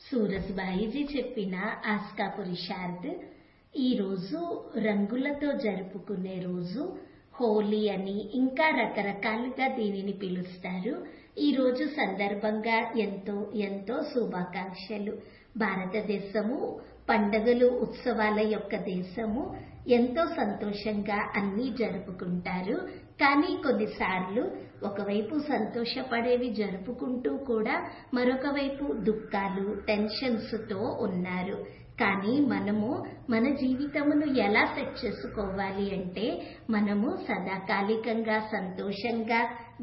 సూరజ్బాయిజీ చెప్పిన ఆస్కా పురుషార్థ్ ఈరోజు రంగులతో జరుపుకునే రోజు హోలీ అని ఇంకా రకరకాలుగా దీనిని పిలుస్తారు ఈ రోజు సందర్భంగా ఎంతో ఎంతో శుభాకాంక్షలు భారతదేశము పండగలు ఉత్సవాల యొక్క దేశము ఎంతో సంతోషంగా అన్నీ జరుపుకుంటారు కానీ కొన్నిసార్లు ఒకవైపు సంతోషపడేవి జరుపుకుంటూ కూడా మరొక వైపు దుఃఖాలు టెన్షన్స్ తో ఉన్నారు కానీ మనము మన జీవితమును ఎలా సెట్ చేసుకోవాలి అంటే మనము సదాకాలికంగా సంతోషంగా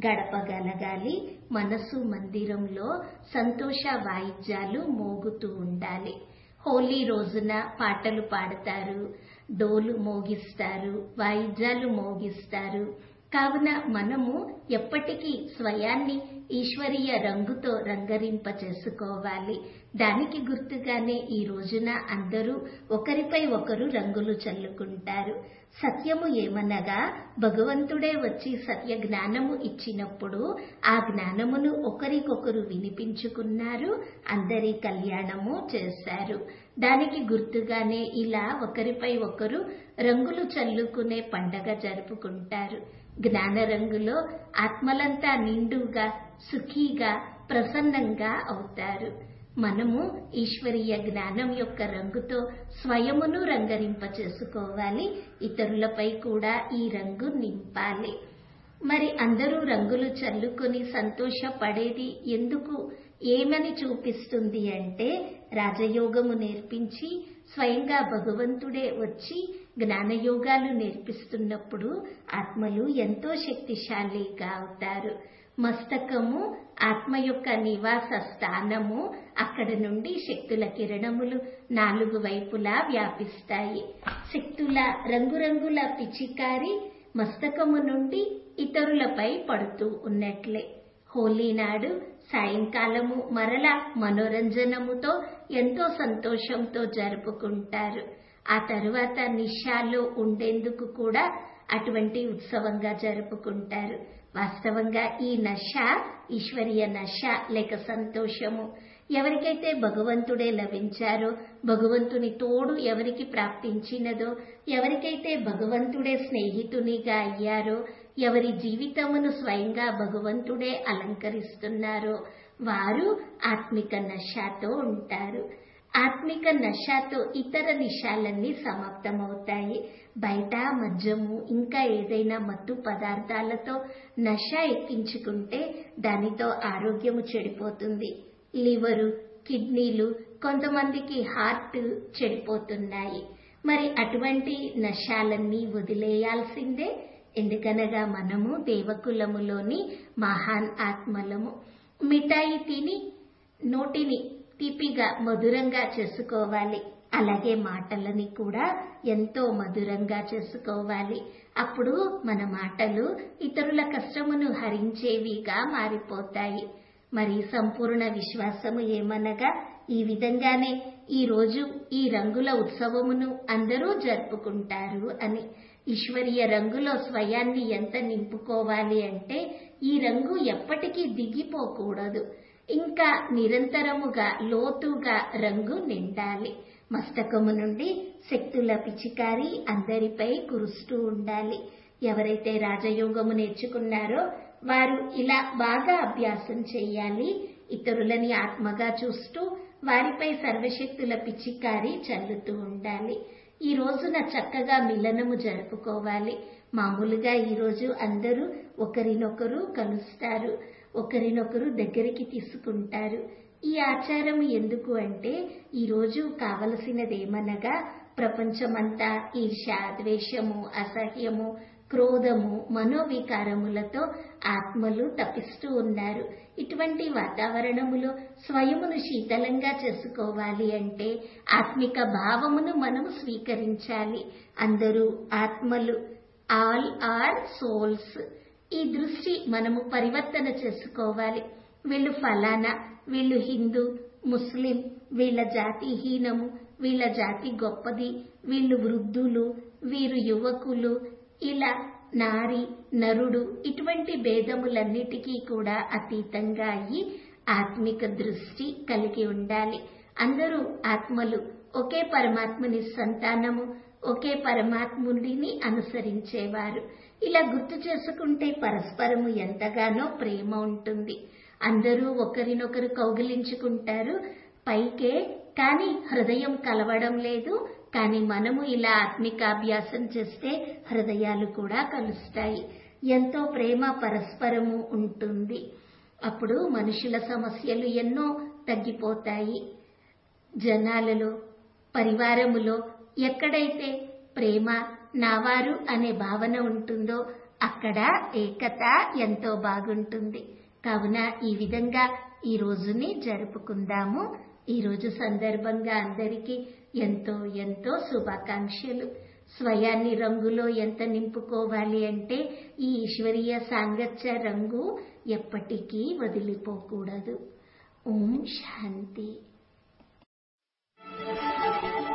గడపగలగాలి మనసు మందిరంలో సంతోష వాయిద్యాలు మోగుతూ ఉండాలి హోలీ రోజున పాటలు పాడతారు డోలు మోగిస్తారు వాయిద్యాలు మోగిస్తారు కావున మనము ఎప్పటికీ స్వయాన్ని ఈశ్వరీయ రంగుతో రంగరింప చేసుకోవాలి దానికి గుర్తుగానే ఈ రోజున అందరూ ఒకరిపై ఒకరు రంగులు చల్లుకుంటారు సత్యము ఏమనగా భగవంతుడే వచ్చి సత్య జ్ఞానము ఇచ్చినప్పుడు ఆ జ్ఞానమును ఒకరికొకరు వినిపించుకున్నారు అందరి కళ్యాణము చేశారు దానికి గుర్తుగానే ఇలా ఒకరిపై ఒకరు రంగులు చల్లుకునే పండగ జరుపుకుంటారు జ్ఞాన రంగులో ఆత్మలంతా నిండుగా సుఖీగా ప్రసన్నంగా అవుతారు మనము ఈశ్వరీయ జ్ఞానం యొక్క రంగుతో స్వయమును రంగరింప చేసుకోవాలి ఇతరులపై కూడా ఈ రంగు నింపాలి మరి అందరూ రంగులు చల్లుకొని సంతోషపడేది ఎందుకు ఏమని చూపిస్తుంది అంటే రాజయోగము నేర్పించి స్వయంగా భగవంతుడే వచ్చి జ్ఞానయోగాలు నేర్పిస్తున్నప్పుడు ఆత్మలు ఎంతో శక్తిశాలిగా అవుతారు మస్తకము ఆత్మ యొక్క నివాస స్థానము అక్కడ నుండి శక్తుల కిరణములు నాలుగు వైపులా వ్యాపిస్తాయి శక్తుల రంగురంగుల పిచికారి మస్తకము నుండి ఇతరులపై పడుతూ ఉన్నట్లే హోలీ నాడు సాయంకాలము మరల మనోరంజనముతో ఎంతో సంతోషంతో జరుపుకుంటారు ఆ తరువాత నిషాలో ఉండేందుకు కూడా అటువంటి ఉత్సవంగా జరుపుకుంటారు వాస్తవంగా ఈ నష ఈశ్వరీయ నష లేక సంతోషము ఎవరికైతే భగవంతుడే లభించారో భగవంతుని తోడు ఎవరికి ప్రాప్తించినదో ఎవరికైతే భగవంతుడే స్నేహితునిగా అయ్యారో ఎవరి జీవితమును స్వయంగా భగవంతుడే అలంకరిస్తున్నారో వారు ఆత్మిక నషాతో ఉంటారు ఆత్మిక నషాతో ఇతర నిషాలన్నీ సమాప్తమవుతాయి బయట మద్యము ఇంకా ఏదైనా మత్తు పదార్థాలతో నష ఎక్కించుకుంటే దానితో ఆరోగ్యము చెడిపోతుంది లివరు కిడ్నీలు కొంతమందికి హార్ట్ చెడిపోతున్నాయి మరి అటువంటి నషాలన్నీ వదిలేయాల్సిందే ఎందుకనగా మనము దేవకులములోని మహాన్ ఆత్మలము మిఠాయి తిని నోటిని తీపిగా మధురంగా చేసుకోవాలి అలాగే మాటలని కూడా ఎంతో మధురంగా చేసుకోవాలి అప్పుడు మన మాటలు ఇతరుల కష్టమును హరించేవిగా మారిపోతాయి మరి సంపూర్ణ విశ్వాసము ఏమనగా ఈ విధంగానే ఈ రోజు ఈ రంగుల ఉత్సవమును అందరూ జరుపుకుంటారు అని ఈశ్వరీయ రంగులో స్వయాన్ని ఎంత నింపుకోవాలి అంటే ఈ రంగు ఎప్పటికీ దిగిపోకూడదు ఇంకా నిరంతరముగా లోతుగా రంగు నిండాలి మస్తకము నుండి శక్తుల పిచికారి అందరిపై కురుస్తూ ఉండాలి ఎవరైతే రాజయోగము నేర్చుకున్నారో వారు ఇలా బాగా అభ్యాసం చేయాలి ఇతరులని ఆత్మగా చూస్తూ వారిపై సర్వశక్తుల పిచికారి చల్లుతూ ఉండాలి ఈ రోజున చక్కగా మిలనము జరుపుకోవాలి మామూలుగా ఈరోజు అందరూ ఒకరినొకరు కలుస్తారు ఒకరినొకరు దగ్గరికి తీసుకుంటారు ఈ ఆచారం ఎందుకు అంటే ఈరోజు కావలసినదేమనగా ప్రపంచమంతా ఈర్ష ద్వేషము అసహ్యము క్రోధము మనోవికారములతో ఆత్మలు తపిస్తూ ఉన్నారు ఇటువంటి వాతావరణములో స్వయమును శీతలంగా చేసుకోవాలి అంటే ఆత్మిక భావమును మనము స్వీకరించాలి అందరూ ఆత్మలు ఆల్ ఆర్ సోల్స్ ఈ దృష్టి మనము పరివర్తన చేసుకోవాలి వీళ్ళు ఫలానా వీళ్ళు హిందూ ముస్లిం వీళ్ళ జాతి హీనము వీళ్ళ జాతి గొప్పది వీళ్ళు వృద్ధులు వీరు యువకులు ఇలా నారి నరుడు ఇటువంటి భేదములన్నిటికీ కూడా అతీతంగా అయ్యి ఆత్మిక దృష్టి కలిగి ఉండాలి అందరూ ఆత్మలు ఒకే పరమాత్మని సంతానము ఒకే పరమాత్ముడిని అనుసరించేవారు ఇలా గుర్తు చేసుకుంటే పరస్పరము ఎంతగానో ప్రేమ ఉంటుంది అందరూ ఒకరినొకరు కౌగిలించుకుంటారు పైకే కానీ హృదయం కలవడం లేదు కానీ మనము ఇలా ఆత్మికాభ్యాసం చేస్తే హృదయాలు కూడా కలుస్తాయి ఎంతో ప్రేమ పరస్పరము ఉంటుంది అప్పుడు మనుషుల సమస్యలు ఎన్నో తగ్గిపోతాయి జనాలలో పరివారములో ఎక్కడైతే ప్రేమ నావారు అనే భావన ఉంటుందో అక్కడ ఏకత ఎంతో బాగుంటుంది కావున ఈ విధంగా ఈ రోజుని జరుపుకుందాము ఈ రోజు సందర్భంగా అందరికీ ఎంతో ఎంతో శుభాకాంక్షలు స్వయాన్ని రంగులో ఎంత నింపుకోవాలి అంటే ఈ ఈశ్వరీయ సాంగత్య రంగు ఎప్పటికీ వదిలిపోకూడదు ఓం శాంతి